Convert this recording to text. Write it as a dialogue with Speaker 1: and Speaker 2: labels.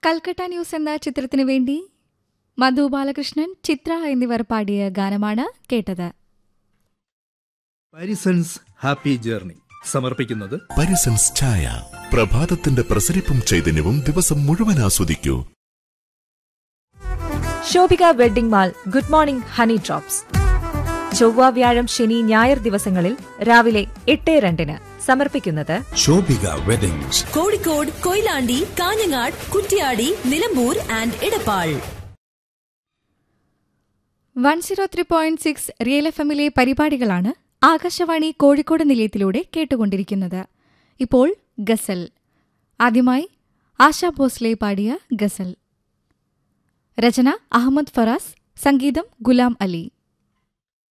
Speaker 1: Calcutta news എന്ന ചിത്രത്തിനു വേണ്ടി മധു ബാലകൃഷ്ണൻ ചിത്ര എന്നിവർ പാടിയ ഗാനമാണ് കേട്ടത്
Speaker 2: പാരിസൺസ് ഹാപ്പി ജേർണി സമർപ്പിക്കുന്നത്
Speaker 3: പരിസൻസ് ചായ പ്രഭാതത്തിന്റെ പ്രസരിപ്പും ചൈതന്യവും ദിവസം മുഴുവൻ ആസ്വദിക്കൂ
Speaker 4: Shobhika wedding mall good morning honey drops ചൊവ്വ വ്യാഴം ശനി ഞായർ ദിവസങ്ങളിൽ രാവിലെ എട്ട് രണ്ടിന് സമർപ്പിക്കുന്നത്
Speaker 5: Shobhika weddings
Speaker 6: Kozhikode Koyilandy Kanhangad Kuttiady Nilambur and Edappal
Speaker 1: one zero three point six real F എമ്മിലെ പരിപാടികളാണ് ആകാശവാണി കോഴിക്കോട് നിലയത്തിലൂടെ കേട്ടുകൊണ്ടിരിക്കുന്നത് ഇപ്പോൾ ഗസൽ ആദ്യമായി ആശാ ഭോസ്ലെ പാടിയ ഗസൽ രചന അഹമ്മദ് ഫറാസ് സംഗീതം ഗുലാം അലി